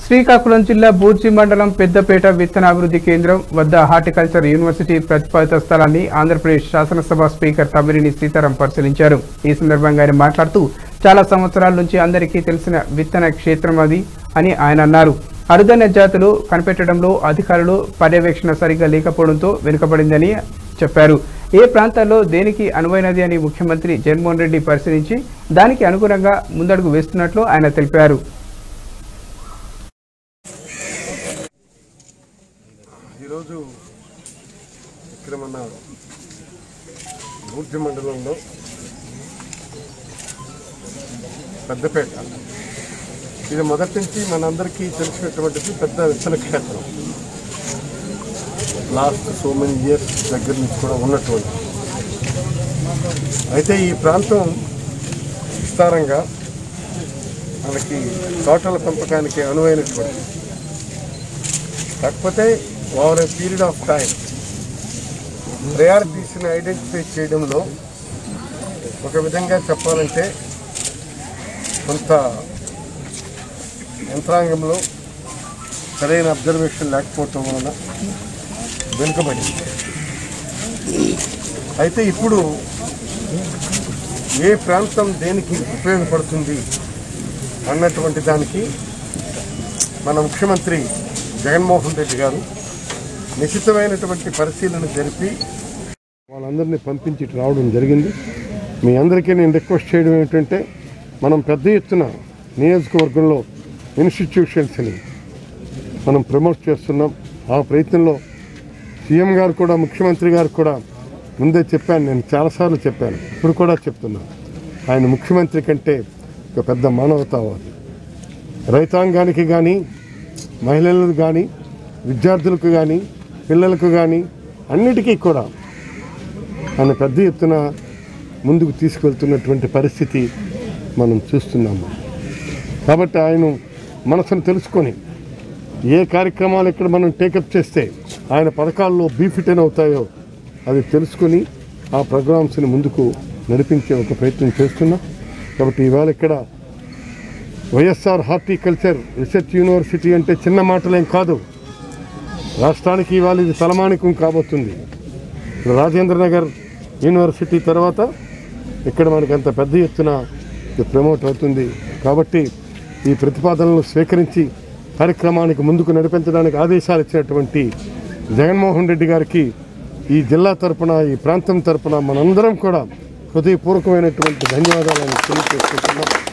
శ్రీకాకుళం జిల్లా బూర్జి మండలం పెద్దపేట విత్తనాభివృద్ధి కేంద్రం వద్ద హార్టికల్చర్ యూనివర్సిటీ ప్రతిపాదిత స్థలాన్ని ఆంధ్రప్రదేశ్ శాసనసభ స్పీకర్ తమ్మినేని సీతారాం పరిశీలించారు ఈ సందర్భంగా ఆయన మాట్లాడుతూ చాలా సంవత్సరాల నుంచి అందరికీ తెలిసిన విత్తన క్షేత్రం అది అని ఆయన అన్నారు అరుదైన జాతులు కనిపెట్టడంలో అధికారులు పర్యవేక్షణ సరిగ్గా లేకపోవడంతో వెనుకబడిందని చెప్పారు ఏ ప్రాంతాల్లో దేనికి అనువైనది అని ముఖ్యమంత్రి జగన్మోహన్ రెడ్డి పరిశీలించి దానికి అనుగుణంగా ముందడుగు వేస్తున్నట్లు ఆయన తెలిపారు ఈరోజు ఇక్కడ మన బూర్జి మండలంలో పెద్దపేట ఇది మొదటి నుంచి మనందరికీ తెలిసినటువంటిది పెద్ద విత్తన క్షేత్రం లాస్ట్ సో మెనీ ఇయర్స్ దగ్గర నుంచి కూడా ఉన్నటువంటి అయితే ఈ ప్రాంతం విస్తారంగా మనకి తోటల పెంపకానికి అనువైనటువంటి కాకపోతే over a period of time ప్రయారిటీస్ని ఐడెంటిఫై చేయడంలో ఒక విధంగా చెప్పాలంటే కొంత యంత్రాంగంలో సరైన అబ్జర్వేషన్ లేకపోవటం వలన వెనుకబడింది అయితే ఇప్పుడు ఏ ప్రాంతం దేనికి ఉపయోగపడుతుంది అన్నటువంటి దానికి మన ముఖ్యమంత్రి జగన్మోహన్ రెడ్డి గారు నిశ్చితమైనటువంటి పరిశీలన జరిపి వాళ్ళందరినీ పంపించి ఇటు రావడం జరిగింది మీ అందరికీ నేను రిక్వెస్ట్ చేయడం ఏంటంటే మనం పెద్ద ఎత్తున నియోజకవర్గంలో ఇన్స్టిట్యూషన్స్ని మనం ప్రమోట్ చేస్తున్నాం ఆ ప్రయత్నంలో సీఎం గారు కూడా ముఖ్యమంత్రి గారు కూడా ముందే చెప్పాను నేను చాలాసార్లు చెప్పాను ఇప్పుడు కూడా చెప్తున్నాను ఆయన ముఖ్యమంత్రి కంటే ఒక పెద్ద మానవతావాది రైతాంగానికి కానీ మహిళలకు కానీ విద్యార్థులకు కానీ పిల్లలకు కానీ అన్నిటికీ కూడా ఆయన పెద్ద ఎత్తున ముందుకు తీసుకెళ్తున్నటువంటి పరిస్థితి మనం చూస్తున్నాము కాబట్టి ఆయన మనసును తెలుసుకొని ఏ కార్యక్రమాలు ఇక్కడ మనం టేకప్ చేస్తే ఆయన పథకాల్లో బీఫిటెన్ అవుతాయో అది తెలుసుకొని ఆ ప్రోగ్రామ్స్ని ముందుకు నడిపించే ఒక ప్రయత్నం చేస్తున్నాం కాబట్టి ఇవాళ ఇక్కడ వైఎస్ఆర్ హార్టికల్చర్ రీసెర్చ్ యూనివర్సిటీ అంటే చిన్న మాటలేం కాదు రాష్ట్రానికి ఇవాళ ఇది తలమానికం కాబోతుంది ఇప్పుడు రాజేంద్ర నగర్ యూనివర్సిటీ తర్వాత ఇక్కడ మనకి అంత పెద్ద ఎత్తున ఇది ప్రమోట్ అవుతుంది కాబట్టి ఈ ప్రతిపాదనలు స్వీకరించి కార్యక్రమానికి ముందుకు నడిపించడానికి ఆదేశాలు ఇచ్చినటువంటి జగన్మోహన్ రెడ్డి గారికి ఈ జిల్లా తరపున ఈ ప్రాంతం తరపున మనందరం కూడా హృదయపూర్వకమైనటువంటి ధన్యవాదాలను తెలియజేసుకుంటున్నాం